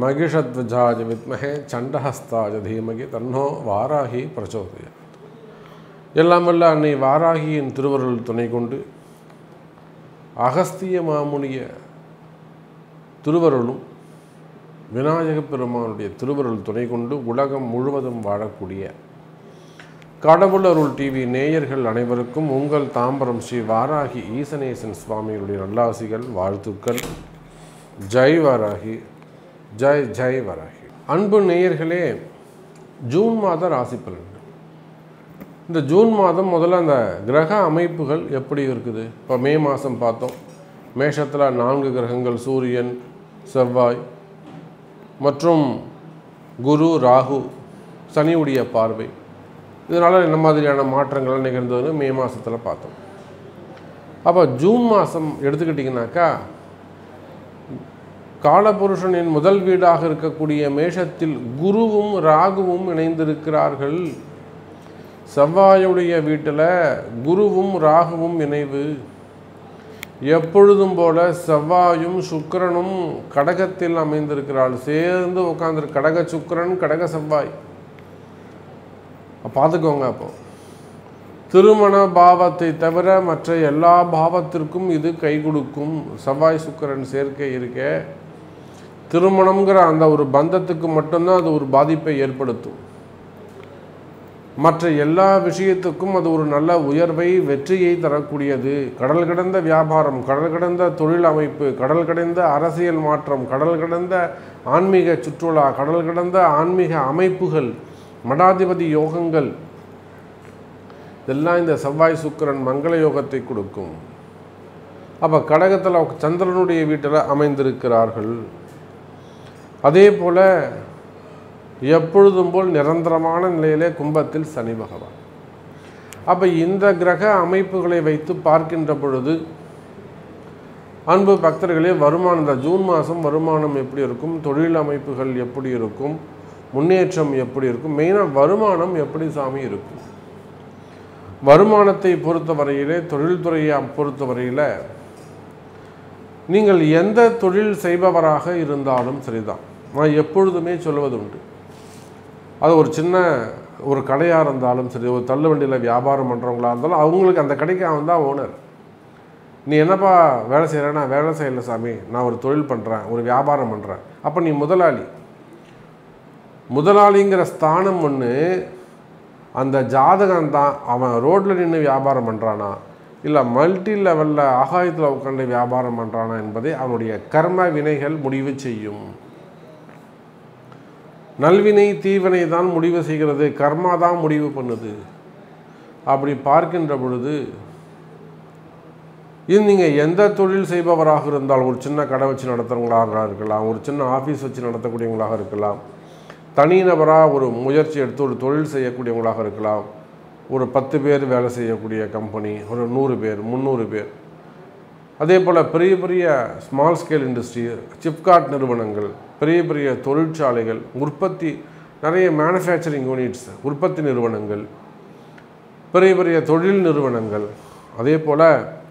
மகிஷத்வஜாஜ வித்மஹே சண்டஹஸ்தாஜ தீமகி தன்னோ வாராகி பிரச்சோதய எல்லாம் வல்ல அன்னை வாராகியின் திருவருள் துணை கொண்டு அகஸ்திய மாமுனிய திருவருளும் விநாயகப் பெருமானுடைய திருவருள் துணை கொண்டு உலகம் முழுவதும் வாழக்கூடிய கடவுள் அருள் டிவி நேயர்கள் அனைவருக்கும் உங்கள் தாம்பரம் ஸ்ரீ வாராகி ஈசனேசன் சுவாமிகளுடைய நல்லாசிகள் வாழ்த்துக்கள் ஜெய் வாராகி ஜெய் ஜெய் வாராகி அன்பு நேயர்களே ஜூன் மாத ராசி பலன்கள் இந்த ஜூன் மாதம் முதல்ல அந்த கிரக அமைப்புகள் எப்படி இருக்குது இப்போ மே மாதம் பார்த்தோம் மேஷத்தில் நான்கு கிரகங்கள் சூரியன் செவ்வாய் மற்றும் குரு ராகு சனியுடைய பார்வை இதனால் என்ன மாதிரியான மாற்றங்கள் நிகழ்ந்ததுன்னு மே மாதத்தில் பார்த்தோம் அப்போ ஜூன் மாதம் எடுத்துக்கிட்டிங்கனாக்கா காலபுருஷனின் முதல் வீடாக இருக்கக்கூடிய மேஷத்தில் குருவும் ராகுவும் இணைந்திருக்கிறார்கள் செவ்வாயுடைய வீட்டில் குருவும் ராகுவும் இணைவு எப்பொழுதும் போல செவ்வாயும் சுக்கிரனும் கடகத்தில் அமைந்திருக்கிறாள் சேர்ந்து உட்காந்துரு கடக சுக்கிரன் கடக செவ்வாய் பார்த்துக்கோங்க அப்போ திருமண பாவத்தை தவிர மற்ற எல்லா பாவத்திற்கும் இது கை கொடுக்கும் செவ்வாய் சுக்கிரன் சேர்க்கை இருக்க திருமணம்ங்கிற அந்த ஒரு பந்தத்துக்கு மட்டும்தான் அது ஒரு பாதிப்பை ஏற்படுத்தும் மற்ற எல்லா விஷயத்துக்கும் அது ஒரு நல்ல உயர்வை வெற்றியை தரக்கூடியது கடல் கடந்த வியாபாரம் கடல் கடந்த தொழில் அமைப்பு கடல் கடந்த அரசியல் மாற்றம் கடல் கடந்த ஆன்மீக சுற்றுலா கடல் கடந்த ஆன்மீக அமைப்புகள் மடாதிபதி யோகங்கள் இதெல்லாம் இந்த செவ்வாய் சுக்கிரன் மங்கள யோகத்தை கொடுக்கும் அப்போ கடகத்தில் சந்திரனுடைய வீட்டில் அமைந்திருக்கிறார்கள் அதே போல் எப்பொழுதும் போல் நிரந்தரமான நிலையிலே கும்பத்தில் சனி பகவான் அப்போ இந்த கிரக அமைப்புகளை வைத்து பார்க்கின்ற பொழுது அன்பு பக்தர்களே வருமானம் இந்த ஜூன் மாதம் வருமானம் எப்படி இருக்கும் தொழில் அமைப்புகள் எப்படி இருக்கும் முன்னேற்றம் எப்படி இருக்கும் மெயினாக வருமானம் எப்படி சாமி இருக்கும் வருமானத்தை பொறுத்தவரையிலே தொழில்துறையை பொறுத்தவரையில் நீங்கள் எந்த தொழில் செய்பவராக இருந்தாலும் சரிதான் நான் எப்பொழுதுமே சொல்வது உண்டு அது ஒரு சின்ன ஒரு கடையாக இருந்தாலும் சரி ஒரு தள்ளு வண்டியில் வியாபாரம் பண்ணுறவங்களா இருந்தாலும் அவங்களுக்கு அந்த கடைக்கு அவன் தான் ஓனர் நீ என்னப்பா வேலை செய்கிறேன்னா வேலை செய்யலை சாமி நான் ஒரு தொழில் பண்ணுறேன் ஒரு வியாபாரம் பண்ணுறேன் அப்போ நீ முதலாளி முதலாளிங்கிற ஸ்தானம் ஒன்று அந்த ஜாதகம் தான் அவன் ரோட்டில் நின்று வியாபாரம் பண்ணுறானா இல்லை மல்டி லெவலில் ஆகாயத்தில் உட்காந்து வியாபாரம் பண்ணுறானா என்பதை அவனுடைய கர்ம வினைகள் முடிவு செய்யும் நல்வினை தீவினை தான் முடிவு செய்கிறது கர்மா தான் முடிவு பண்ணுது அப்படி பார்க்கின்ற பொழுது இது நீங்கள் எந்த தொழில் செய்பவராக இருந்தாலும் ஒரு சின்ன கடை வச்சு நடத்துகிறவங்களாக இருக்கலாம் ஒரு சின்ன ஆஃபீஸ் வச்சு நடத்தக்கூடியவங்களாக இருக்கலாம் தனிநபராக ஒரு முயற்சி எடுத்து ஒரு தொழில் செய்யக்கூடியவங்களாக இருக்கலாம் ஒரு பத்து பேர் வேலை செய்யக்கூடிய கம்பெனி ஒரு நூறு பேர் முந்நூறு பேர் அதே போல் பெரிய பெரிய ஸ்மால் ஸ்கேல் இண்டஸ்ட்ரி சிப்காட் நிறுவனங்கள் பெரிய பெரிய தொழிற்சாலைகள் உற்பத்தி நிறைய மேனுஃபேக்சரிங் யூனிட்ஸ் உற்பத்தி நிறுவனங்கள் பெரிய பெரிய தொழில் நிறுவனங்கள் அதே போல்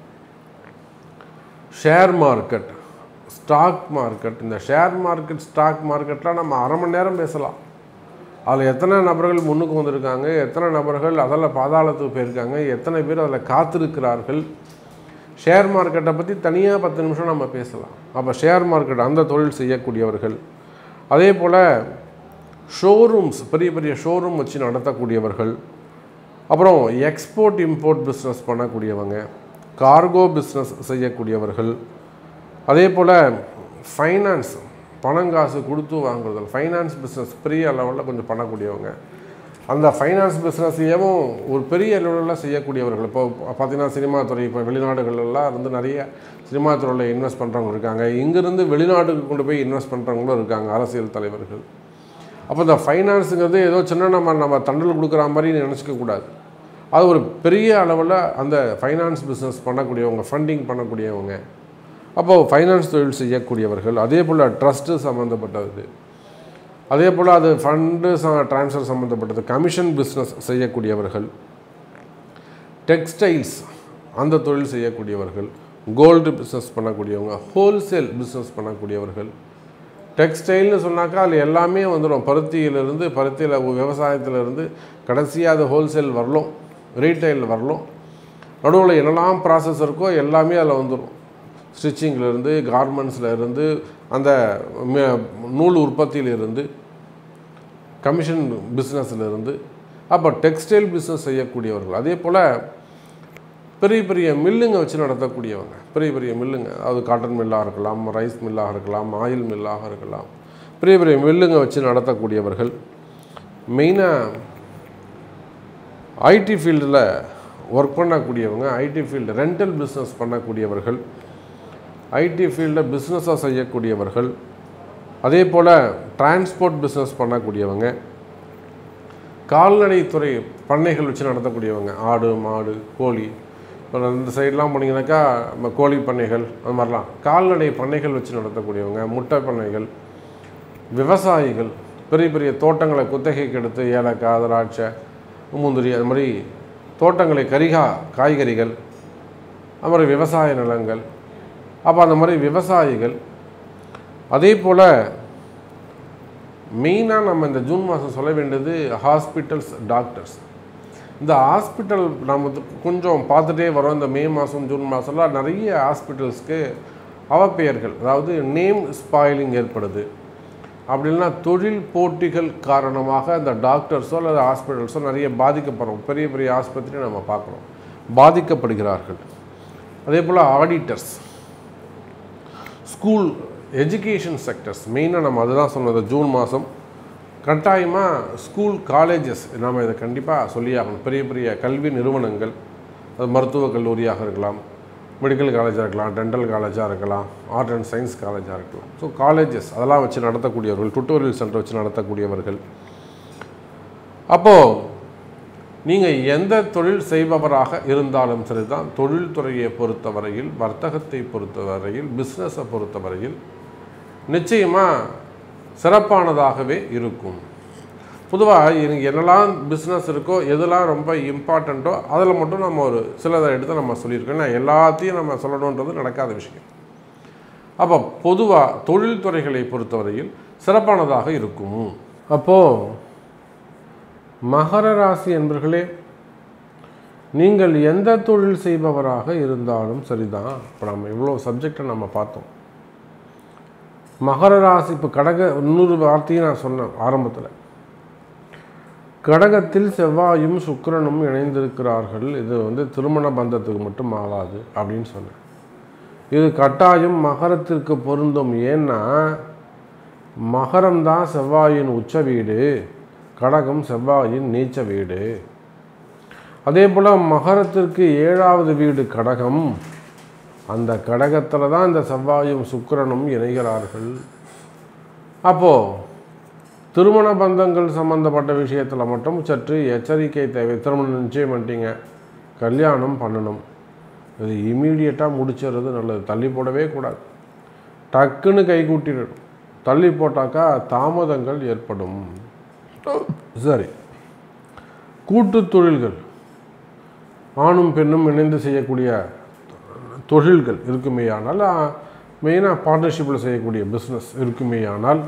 ஷேர் மார்க்கெட் ஸ்டாக் மார்க்கெட் இந்த ஷேர் மார்க்கெட் ஸ்டாக் மார்க்கெட்லாம் நம்ம அரை மணி நேரம் பேசலாம் அதில் எத்தனை நபர்கள் முன்னுக்கு வந்திருக்காங்க எத்தனை நபர்கள் அதில் பாதாளத்துக்கு போயிருக்காங்க எத்தனை பேர் அதில் காத்திருக்கிறார்கள் ஷேர் மார்க்கெட்டை பற்றி தனியாக பத்து நிமிஷம் நம்ம பேசலாம் அப்போ ஷேர் மார்க்கெட் அந்த தொழில் செய்யக்கூடியவர்கள் அதே போல் ஷோரூம்ஸ் பெரிய பெரிய ஷோரூம் வச்சு நடத்தக்கூடியவர்கள் அப்புறம் எக்ஸ்போர்ட் இம்போர்ட் பிஸ்னஸ் பண்ணக்கூடியவங்க கார்கோ பிஸ்னஸ் செய்யக்கூடியவர்கள் அதே போல் ஃபைனான்ஸ் பணங்காசு கொடுத்து வாங்குறதில் ஃபைனான்ஸ் பிஸ்னஸ் பெரிய லெவலில் கொஞ்சம் பண்ணக்கூடியவங்க அந்த ஃபைனான்ஸ் பிஸ்னஸையும் ஒரு பெரிய லெவலில் செய்யக்கூடியவர்கள் இப்போ பார்த்தீங்கன்னா சினிமா துறை இப்போ வெளிநாடுகளெல்லாம் இருந்து நிறைய சினிமா துறையில் இன்வெஸ்ட் பண்ணுறவங்க இருக்காங்க இங்கேருந்து வெளிநாட்டுக்கு கொண்டு போய் இன்வெஸ்ட் பண்ணுறவங்களும் இருக்காங்க அரசியல் தலைவர்கள் அப்போ இந்த ஃபைனான்ஸுங்கிறது ஏதோ சின்ன நம்ம நம்ம தண்டல் கொடுக்குற மாதிரி நினச்சிக்க கூடாது அது ஒரு பெரிய அளவில் அந்த ஃபைனான்ஸ் பிஸ்னஸ் பண்ணக்கூடியவங்க ஃபண்டிங் பண்ணக்கூடியவங்க அப்போது ஃபைனான்ஸ் தொழில் செய்யக்கூடியவர்கள் அதே போல் ட்ரஸ்ட்டு சம்மந்தப்பட்டது அதே போல் அது ஃபண்டு ட்ரான்ஸ்ஃபர் சம்மந்தப்பட்டது கமிஷன் பிஸ்னஸ் செய்யக்கூடியவர்கள் டெக்ஸ்டைல்ஸ் அந்த தொழில் செய்யக்கூடியவர்கள் கோல்டு பிஸ்னஸ் பண்ணக்கூடியவங்க ஹோல்சேல் பிஸ்னஸ் பண்ணக்கூடியவர்கள் டெக்ஸ்டைல்னு சொன்னாக்கா அதில் எல்லாமே வந்துடும் பருத்தியிலிருந்து பருத்தியில் விவசாயத்திலிருந்து கடைசியாக அது ஹோல்சேல் வரலும் ரீட்டைல் வரலும் நடுவில் என்னெல்லாம் ப்ராசஸ் இருக்கோ எல்லாமே அதில் வந்துடும் ஸ்டிச்சிங்லேருந்து கார்மெண்ட்ஸில் இருந்து அந்த ம- நூல் உற்பத்தியிலிருந்து கமிஷன் பிஸ்னஸில் இருந்து அப்போ டெக்ஸ்டைல் பிஸ்னஸ் செய்யக்கூடியவர்கள் அதே போல் பெரிய பெரிய மில்லுங்க வச்சு நடத்தக்கூடியவங்க பெரிய பெரிய மில்லுங்க அதாவது காட்டன் மில்லாக இருக்கலாம் ரைஸ் மில்லாக இருக்கலாம் ஆயில் மில்லாக இருக்கலாம் பெரிய பெரிய மில்லுங்க வச்சு நடத்தக்கூடியவர்கள் மெயினாக ஐடி ஃபீல்டில் ஒர்க் பண்ணக்கூடியவங்க ஐடி ஃபீல்டு ரெண்டல் பிஸ்னஸ் பண்ணக்கூடியவர்கள் ஐடி ஃபீல்டில் பிஸ்னஸாக செய்யக்கூடியவர்கள் அதே போல் டிரான்ஸ்போர்ட் பிஸ்னஸ் பண்ணக்கூடியவங்க கால்நடைத்துறை பண்ணைகள் வச்சு நடத்தக்கூடியவங்க ஆடு மாடு கோழி இப்போ இந்த சைட்லாம் போனீங்கன்னாக்கா நம்ம கோழி பண்ணைகள் அந்த மாதிரிலாம் கால்நடை பண்ணைகள் வச்சு நடத்தக்கூடியவங்க முட்டை பண்ணைகள் விவசாயிகள் பெரிய பெரிய தோட்டங்களை குத்தகைக்கு எடுத்து ஏலக்காய் திராட்சை முந்திரி அது மாதிரி தோட்டங்களை கரிகா காய்கறிகள் அது மாதிரி விவசாய நிலங்கள் அப்போ அந்த மாதிரி விவசாயிகள் அதே போல் மெயினாக நம்ம இந்த ஜூன் மாதம் சொல்ல வேண்டியது ஹாஸ்பிட்டல்ஸ் டாக்டர்ஸ் இந்த ஹாஸ்பிட்டல் நம்ம வந்து கொஞ்சம் பார்த்துட்டே வரோம் இந்த மே மாதம் ஜூன் மாதம்லாம் நிறைய ஹாஸ்பிட்டல்ஸ்க்கு அவப்பெயர்கள் அதாவது நேம் ஸ்பாயிலிங் ஏற்படுது அப்படி இல்லைன்னா தொழில் போட்டிகள் காரணமாக இந்த டாக்டர்ஸோ அல்லது ஹாஸ்பிட்டல்ஸோ நிறைய பாதிக்கப்படுறோம் பெரிய பெரிய ஆஸ்பத்திரி நம்ம பார்க்குறோம் பாதிக்கப்படுகிறார்கள் அதே போல் ஆடிட்டர்ஸ் ஸ்கூல் எஜுகேஷன் செக்டர்ஸ் மெயினாக நம்ம அதுதான் சொன்னது ஜூன் மாதம் கட்டாயமாக ஸ்கூல் காலேஜஸ் நாம் இதை கண்டிப்பாக சொல்லியாகணும் பெரிய பெரிய கல்வி நிறுவனங்கள் அது மருத்துவக் கல்லூரியாக இருக்கலாம் மெடிக்கல் காலேஜாக இருக்கலாம் டென்டல் காலேஜாக இருக்கலாம் ஆர்ட் அண்ட் சயின்ஸ் காலேஜாக இருக்கலாம் ஸோ காலேஜஸ் அதெல்லாம் வச்சு நடத்தக்கூடியவர்கள் டுட்டோரியல் சென்டர் வச்சு நடத்தக்கூடியவர்கள் அப்போது நீங்கள் எந்த தொழில் செய்பவராக இருந்தாலும் சரிதான் தொழில்துறையை பொறுத்தவரையில் வர்த்தகத்தை பொறுத்தவரையில் பிஸ்னஸை பொறுத்தவரையில் நிச்சயமாக சிறப்பானதாகவே இருக்கும் பொதுவாக எனக்கு என்னெல்லாம் பிஸ்னஸ் இருக்கோ எதெல்லாம் ரொம்ப இம்பார்ட்டண்ட்டோ அதில் மட்டும் நம்ம ஒரு சிலதை எடுத்து நம்ம சொல்லியிருக்கோம் ஏன்னா எல்லாத்தையும் நம்ம சொல்லணுன்றது நடக்காத விஷயம் அப்போ பொதுவாக தொழில்துறைகளை பொறுத்தவரையில் சிறப்பானதாக இருக்கும் அப்போது மகர ராசி என்பர்களே நீங்கள் எந்த தொழில் செய்பவராக இருந்தாலும் சரிதான் இப்போ நம்ம இவ்வளோ சப்ஜெக்டை நம்ம பார்த்தோம் மகர ராசி இப்போ கடக இன்னொரு வார்த்தையும் நான் சொன்னேன் ஆரம்பத்தில் கடகத்தில் செவ்வாயும் சுக்கிரனும் இணைந்திருக்கிறார்கள் இது வந்து திருமண பந்தத்துக்கு மட்டும் ஆகாது அப்படின்னு சொன்னேன் இது கட்டாயம் மகரத்திற்கு பொருந்தும் ஏன்னா மகரம் தான் செவ்வாயின் உச்ச வீடு கடகம் செவ்வாயின் நீச்ச வீடு அதே போல் மகரத்திற்கு ஏழாவது வீடு கடகம் அந்த கடகத்தில் தான் இந்த செவ்வாயும் சுக்கிரனும் இணைகிறார்கள் அப்போது திருமண பந்தங்கள் சம்பந்தப்பட்ட விஷயத்தில் மட்டும் சற்று எச்சரிக்கை தேவை திருமணம் நிச்சயம் பண்ணிட்டீங்க கல்யாணம் பண்ணணும் இது இமீடியட்டாக முடிச்சிடுறது நல்லது தள்ளி போடவே கூடாது டக்குன்னு கை கூட்டிடணும் தள்ளி போட்டாக்கா தாமதங்கள் ஏற்படும் சரி கூட்டு தொழில்கள் ஆணும் பெண்ணும் இணைந்து செய்யக்கூடிய தொழில்கள் இருக்குமேயானால் மெயினாக பார்ட்னர்ஷிப்பில் செய்யக்கூடிய பிஸ்னஸ் இருக்குமேயானால்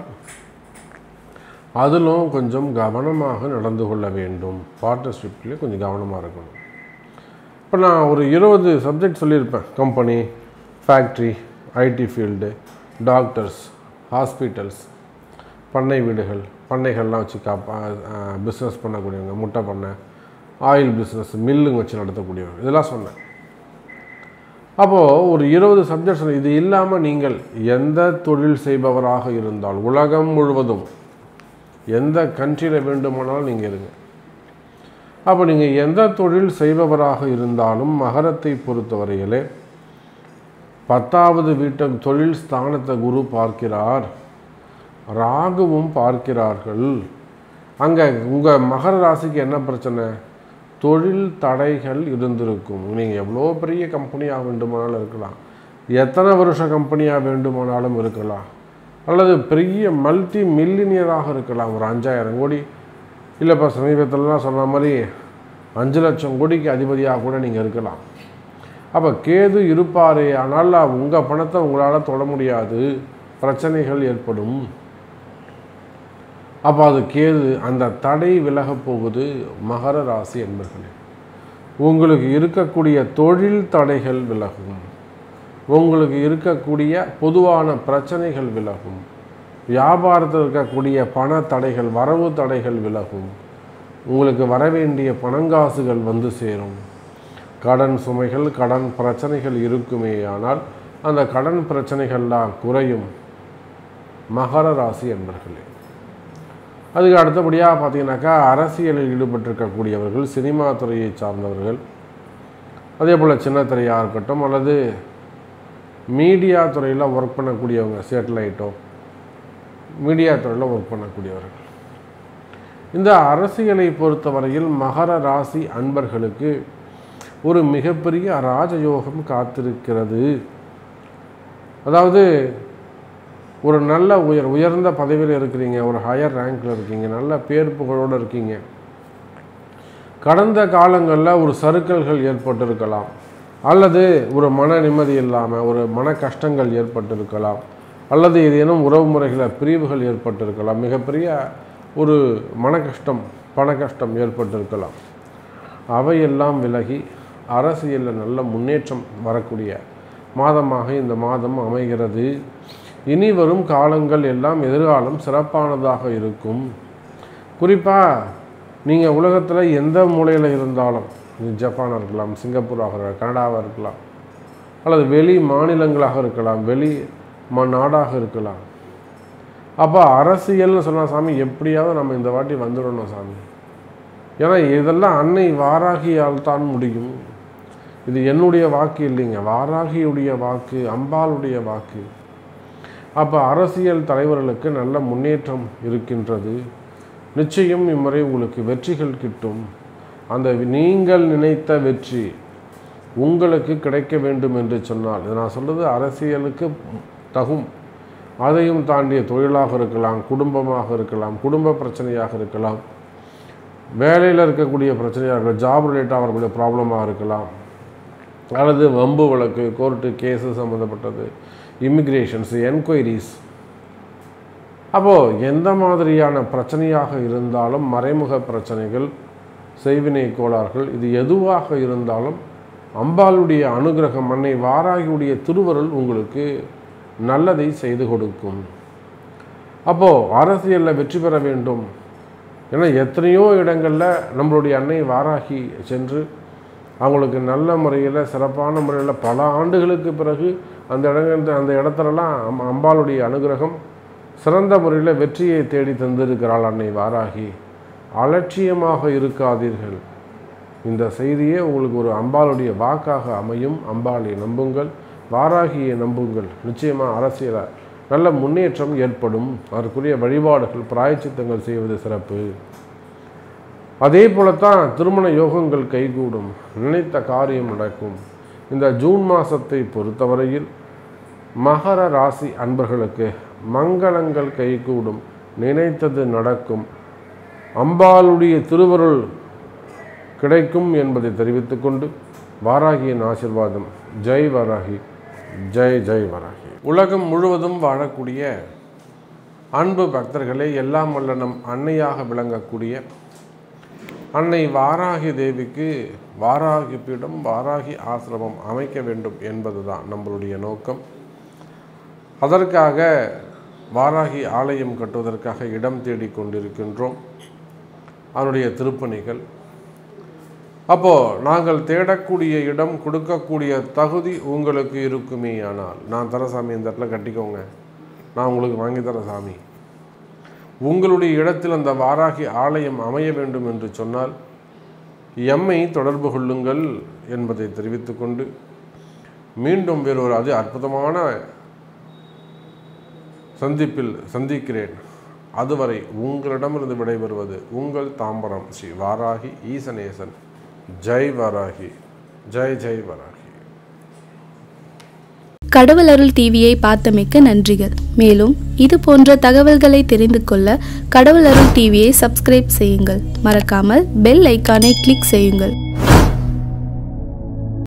அதிலும் கொஞ்சம் கவனமாக நடந்து கொள்ள வேண்டும் பார்ட்னர்ஷிப்லேயே கொஞ்சம் கவனமாக இருக்கணும் இப்போ நான் ஒரு இருபது சப்ஜெக்ட் சொல்லியிருப்பேன் company factory IT field doctors hospitals பண்ணை வீடுகள் பண்ணைகள்லாம் வச்சு காப்பா பிஸ்னஸ் பண்ணக்கூடியவங்க முட்டை பண்ணை ஆயில் பிஸ்னஸ் மில்லுங்க வச்சு நடத்தக்கூடியவங்க இதெல்லாம் சொன்னேன் அப்போது ஒரு இருபது சப்ஜெக்ட் சொன்னேன் இது இல்லாமல் நீங்கள் எந்த தொழில் செய்பவராக இருந்தால் உலகம் முழுவதும் எந்த கண்ட்ரியில் வேண்டுமானாலும் நீங்கள் இருங்க அப்போ நீங்கள் எந்த தொழில் செய்பவராக இருந்தாலும் மகரத்தை பொறுத்தவரையிலே பத்தாவது வீட்டை தொழில் ஸ்தானத்தை குரு பார்க்கிறார் ராகுவும் பார்க்கிறார்கள் அங்கே உங்கள் மகர ராசிக்கு என்ன பிரச்சனை தொழில் தடைகள் இருந்திருக்கும் நீங்கள் எவ்வளோ பெரிய கம்பெனியாக வேண்டுமானாலும் இருக்கலாம் எத்தனை வருஷ கம்பெனியாக வேண்டுமானாலும் இருக்கலாம் அல்லது பெரிய மல்டி மில்லினியராக இருக்கலாம் ஒரு அஞ்சாயிரம் கோடி இல்லை இப்போ சமீபத்திலலாம் சொன்ன மாதிரி அஞ்சு லட்சம் கோடிக்கு அதிபதியாக கூட நீங்கள் இருக்கலாம் அப்போ கேது இருப்பாரே ஆனால் உங்கள் பணத்தை உங்களால் தொட முடியாது பிரச்சனைகள் ஏற்படும் அப்போ அது கேது அந்த தடை விலகப் போகுது மகர ராசி என்பர்களே உங்களுக்கு இருக்கக்கூடிய தொழில் தடைகள் விலகும் உங்களுக்கு இருக்கக்கூடிய பொதுவான பிரச்சனைகள் விலகும் வியாபாரத்தில் இருக்கக்கூடிய பண தடைகள் வரவு தடைகள் விலகும் உங்களுக்கு வரவேண்டிய பணங்காசுகள் வந்து சேரும் கடன் சுமைகள் கடன் பிரச்சனைகள் இருக்குமே ஆனால் அந்த கடன் பிரச்சனைகள்லாம் குறையும் மகர ராசி என்பர்களே அதுக்கு அடுத்தபடியாக பார்த்தீங்கன்னாக்கா அரசியலில் ஈடுபட்டிருக்கக்கூடியவர்கள் சினிமா துறையை சார்ந்தவர்கள் அதே போல் சின்னத்திரையாக இருக்கட்டும் அல்லது மீடியா துறையில் ஒர்க் பண்ணக்கூடியவங்க சேட்டலைட்டோ மீடியா துறையில் ஒர்க் பண்ணக்கூடியவர்கள் இந்த அரசியலை பொறுத்தவரையில் மகர ராசி அன்பர்களுக்கு ஒரு மிகப்பெரிய ராஜயோகம் காத்திருக்கிறது அதாவது ஒரு நல்ல உயர் உயர்ந்த பதவியில் இருக்கிறீங்க ஒரு ஹையர் ரேங்க்கில் இருக்கீங்க நல்ல பேர் புகழோடு இருக்கீங்க கடந்த காலங்களில் ஒரு சறுக்கல்கள் ஏற்பட்டிருக்கலாம் அல்லது ஒரு மன நிம்மதி இல்லாமல் ஒரு மன கஷ்டங்கள் ஏற்பட்டிருக்கலாம் அல்லது ஏதேனும் உறவு முறைகளில் பிரிவுகள் ஏற்பட்டிருக்கலாம் மிகப்பெரிய ஒரு மன கஷ்டம் பண கஷ்டம் ஏற்பட்டிருக்கலாம் அவையெல்லாம் விலகி அரசியலில் நல்ல முன்னேற்றம் வரக்கூடிய மாதமாக இந்த மாதம் அமைகிறது இனி வரும் காலங்கள் எல்லாம் எதிர்காலம் சிறப்பானதாக இருக்கும் குறிப்பாக நீங்கள் உலகத்தில் எந்த மூலையில் இருந்தாலும் இது ஜப்பானாக இருக்கலாம் சிங்கப்பூராக இருக்கலாம் கனடாவாக இருக்கலாம் அல்லது வெளி மாநிலங்களாக இருக்கலாம் வெளி ம நாடாக இருக்கலாம் அப்போ அரசியல்னு சொன்னால் சாமி எப்படியாவது நம்ம இந்த வாட்டி வந்துடணும் சாமி ஏன்னா இதெல்லாம் அன்னை வாராகியால் தான் முடியும் இது என்னுடைய வாக்கு இல்லைங்க வாராகியுடைய வாக்கு அம்பாளுடைய வாக்கு அப்போ அரசியல் தலைவர்களுக்கு நல்ல முன்னேற்றம் இருக்கின்றது நிச்சயம் இம்முறை உங்களுக்கு வெற்றிகள் கிட்டும் அந்த நீங்கள் நினைத்த வெற்றி உங்களுக்கு கிடைக்க வேண்டும் என்று சொன்னால் இது நான் சொல்கிறது அரசியலுக்கு தகும் அதையும் தாண்டிய தொழிலாக இருக்கலாம் குடும்பமாக இருக்கலாம் குடும்ப பிரச்சனையாக இருக்கலாம் வேலையில் இருக்கக்கூடிய பிரச்சனையாக இருக்கலாம் ஜாப் ரிலேட்டாக வரக்கூடிய ப்ராப்ளமாக இருக்கலாம் அல்லது வம்பு வழக்கு கோர்ட்டு கேஸு சம்மந்தப்பட்டது இமிக்ரேஷன்ஸ் என்கொயரிஸ் அப்போது எந்த மாதிரியான பிரச்சனையாக இருந்தாலும் மறைமுக பிரச்சனைகள் செய்வினை கோளாறுகள் இது எதுவாக இருந்தாலும் அம்பாளுடைய அனுகிரகம் அன்னை வாராகியுடைய திருவருள் உங்களுக்கு நல்லதை செய்து கொடுக்கும் அப்போது அரசியலில் வெற்றி பெற வேண்டும் ஏன்னா எத்தனையோ இடங்களில் நம்மளுடைய அன்னை வாராகி சென்று அவங்களுக்கு நல்ல முறையில் சிறப்பான முறையில் பல ஆண்டுகளுக்கு பிறகு அந்த இடங்கள் அந்த இடத்துலலாம் அம் அம்பாளுடைய அனுகிரகம் சிறந்த முறையில் வெற்றியை தேடி தந்திருக்கிறாள் அன்னை வாராகி அலட்சியமாக இருக்காதீர்கள் இந்த செய்தியே உங்களுக்கு ஒரு அம்பாளுடைய வாக்காக அமையும் அம்பாளை நம்புங்கள் வாராகியை நம்புங்கள் நிச்சயமாக அரசியல நல்ல முன்னேற்றம் ஏற்படும் அதற்குரிய வழிபாடுகள் பிராயச்சித்தங்கள் செய்வது சிறப்பு அதே போலத்தான் திருமண யோகங்கள் கைகூடும் நினைத்த காரியம் நடக்கும் இந்த ஜூன் மாதத்தை பொறுத்தவரையில் மகர ராசி அன்பர்களுக்கு மங்களங்கள் கைகூடும் நினைத்தது நடக்கும் அம்பாளுடைய திருவருள் கிடைக்கும் என்பதை தெரிவித்துக்கொண்டு வாராகியின் ஆசிர்வாதம் ஜெய் வராகி ஜெய் ஜெய் வராகி உலகம் முழுவதும் வாழக்கூடிய அன்பு பக்தர்களே எல்லாம் வல்ல நம் அன்னையாக விளங்கக்கூடிய அன்னை வாராகி தேவிக்கு வாராகி பீடம் வாராகி ஆசிரமம் அமைக்க வேண்டும் என்பதுதான் நம்மளுடைய நோக்கம் அதற்காக வாராகி ஆலயம் கட்டுவதற்காக இடம் தேடிக் கொண்டிருக்கின்றோம் அதனுடைய திருப்பணிகள் அப்போது நாங்கள் தேடக்கூடிய இடம் கொடுக்கக்கூடிய தகுதி உங்களுக்கு இருக்குமே ஆனால் நான் தர சாமி இந்த இடத்துல கட்டிக்கோங்க நான் உங்களுக்கு வாங்கி தர சாமி உங்களுடைய இடத்தில் அந்த வாராகி ஆலயம் அமைய வேண்டும் என்று சொன்னால் எம்மை தொடர்பு கொள்ளுங்கள் என்பதை தெரிவித்துக்கொண்டு மீண்டும் வேறொரு அது அற்புதமான சந்திப்பில் சந்திக்கிறேன் அதுவரை உங்களிடமிருந்து விடைபெறுவது உங்கள் தாம்பரம் ஸ்ரீ வாராகி ஈசனேசன் ஜெய் வாராகி ஜெய் ஜெய் வாராகி கடவுள் அருள் டிவியை பார்த்தமைக்க நன்றிகள் மேலும் இது போன்ற தகவல்களை தெரிந்து கொள்ள கடவுள் அருள் டிவியை சப்ஸ்கிரைப் செய்யுங்கள் மறக்காமல் பெல் ஐக்கானை கிளிக் செய்யுங்கள்